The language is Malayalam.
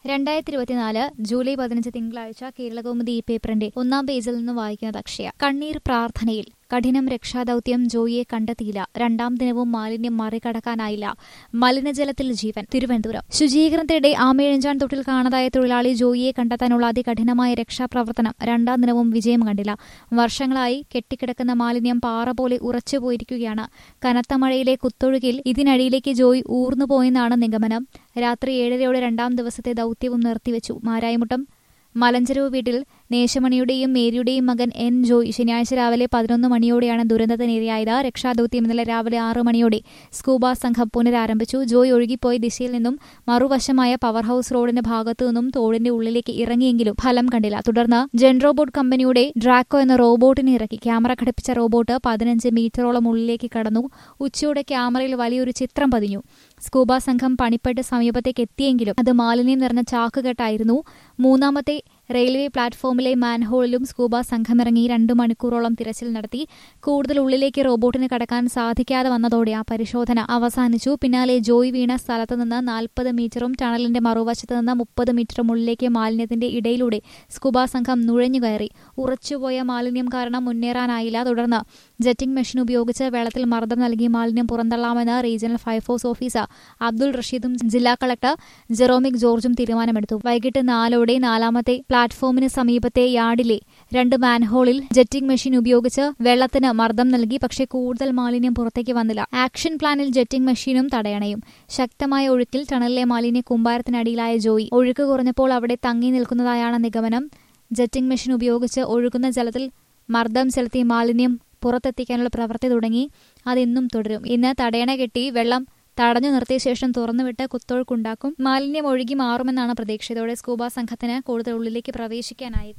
രണ്ടായിരത്തി ഇരുപത്തിനാല് ജൂലൈ പതിനഞ്ച് തിങ്കളാഴ്ച കേരളകൗമുദി ഈ പേപ്പറിന്റെ ഒന്നാം പേജിൽ നിന്ന് വായിക്കുന്നത് അക്ഷയ കണ്ണീർ പ്രാർത്ഥനയിൽ കഠിനം രക്ഷാദൌത്യം ജോയിയെ കണ്ടെത്തിയില്ല രണ്ടാം ദിനവും മാലിന്യം മറികടക്കാനായില്ല മലിനജലത്തിൽ ജീവൻ തിരുവനന്തപുരം ശുചീകരണത്തിനിടെ ആമേഴഞ്ചാൻ തൊട്ടിൽ കാണാതായ തൊഴിലാളി ജോയിയെ കണ്ടെത്താനുള്ള അതികഠിനമായ രക്ഷാപ്രവർത്തനം രണ്ടാം ദിനവും വിജയം കണ്ടില്ല വർഷങ്ങളായി കെട്ടിക്കിടക്കുന്ന മാലിന്യം പാറ പോലെ ഉറച്ചുപോയിരിക്കുകയാണ് കനത്ത മഴയിലെ കുത്തൊഴുകിൽ ഇതിനടിയിലേക്ക് ജോയി ഊർന്നുപോയെന്നാണ് നിഗമനം രാത്രി ഏഴരയോടെ രണ്ടാം ദിവസത്തെ ദൌത്യവും നിർത്തിവെച്ചു മാരായമുട്ടം മലഞ്ചെരുവ് വീട്ടിൽ നേശമണിയുടെയും മേരിയുടെയും മകൻ എൻ ജോയ് ശനിയാഴ്ച രാവിലെ പതിനൊന്ന് മണിയോടെയാണ് ദുരന്തത്തിനിരയായത് രക്ഷാദൌത്യം ഇന്നലെ രാവിലെ ആറ് മണിയോടെ സ്കൂബ സംഘം പുനരാരംഭിച്ചു ജോയ് ഒഴുകിപ്പോയ ദിശയിൽ നിന്നും മറുവശമായ പവർ ഹൌസ് റോഡിന്റെ ഭാഗത്തു നിന്നും തോടിന്റെ ഉള്ളിലേക്ക് ഇറങ്ങിയെങ്കിലും ഫലം കണ്ടില്ല തുടർന്ന് ജെൻറോബോട്ട് കമ്പനിയുടെ ഡ്രാക്കോ എന്ന റോബോട്ടിനെ ഇറക്കി ക്യാമറ ഘടിപ്പിച്ച റോബോട്ട് പതിനഞ്ച് മീറ്ററോളം ഉള്ളിലേക്ക് കടന്നു ഉച്ചയോടെ ക്യാമറയിൽ വലിയൊരു ചിത്രം പതിഞ്ഞു സ്കൂബ സംഘം പണിപ്പെട്ട് സമീപത്തേക്ക് എത്തിയെങ്കിലും അത് മാലിന്യം നിറഞ്ഞ ചാക്കുകെട്ടായിരുന്നു മൂന്നാമത്തെ റെയിൽവേ പ്ലാറ്റ്ഫോമിലെ മാൻഹോളിലും സ്കൂബ സംഘമിറങ്ങി രണ്ടു മണിക്കൂറോളം തിരച്ചിൽ നടത്തി കൂടുതൽ ഉള്ളിലേക്ക് റോബോട്ടിന് കടക്കാൻ സാധിക്കാതെ വന്നതോടെ ആ പരിശോധന അവസാനിച്ചു പിന്നാലെ ജോയ് വീണ സ്ഥലത്ത് നിന്ന് നാൽപ്പത് മീറ്ററും ടണലിന്റെ മറുവശത്ത് നിന്ന് മുപ്പത് മീറ്ററും ഉള്ളിലേക്ക് മാലിന്യത്തിന്റെ ഇടയിലൂടെ സ്കൂബ സംഘം നുഴഞ്ഞുകയറി ഉറച്ചുപോയ മാലിന്യം കാരണം മുന്നേറാനായില്ല തുടർന്ന് ജെറ്റിംഗ് മെഷീൻ ഉപയോഗിച്ച് വെള്ളത്തിൽ മർദ്ദം നൽകി മാലിന്യം പുറന്തള്ളാമെന്ന് റീജിയണൽ ഫയർഫോഴ്സ് ഓഫീസർ അബ്ദുൾ റഷീദും ജില്ലാ കളക്ടർ ജെറോമിക് ജോർജും തീരുമാനമെടുത്തു വൈകിട്ട് നാലോടെ നാലാമത്തെ പ്ലാറ്റ്ഫോമിന് സമീപത്തെ യാർഡിലെ രണ്ട് മാൻഹോളിൽ ജെറ്റിംഗ് മെഷീൻ ഉപയോഗിച്ച് വെള്ളത്തിന് മർദ്ദം നൽകി പക്ഷേ കൂടുതൽ മാലിന്യം പുറത്തേക്ക് വന്നില്ല ആക്ഷൻ പ്ലാനിൽ ജെറ്റിംഗ് മെഷീനും തടയണയും ശക്തമായ ഒഴുക്കിൽ ടണലിലെ മാലിന്യ കൂമ്പാരത്തിനടിയിലായ ജോയി ഒഴുക്ക് കുറഞ്ഞപ്പോൾ അവിടെ തങ്ങി നിൽക്കുന്നതായാണ് നിഗമനം ജെറ്റിംഗ് മെഷീൻ ഉപയോഗിച്ച് ഒഴുകുന്ന ജലത്തിൽ മർദ്ദം ചെലുത്തി മാലിന്യം പുറത്തെത്തിക്കാനുള്ള പ്രവൃത്തി തുടങ്ങി അതിന്നും തുടരും ഇന്ന് തടയണ കെട്ടി വെള്ളം തടഞ്ഞു നിർത്തിയ ശേഷം തുറന്നുവിട്ട് കുത്തൊഴുക്കുണ്ടാക്കും മാലിന്യം ഒഴുകി മാറുമെന്നാണ് പ്രതീക്ഷ ഇതോടെ സ്കൂബ സംഘത്തിന് കൂടുതൽ ഉള്ളിലേക്ക് പ്രവേശിക്കാനായി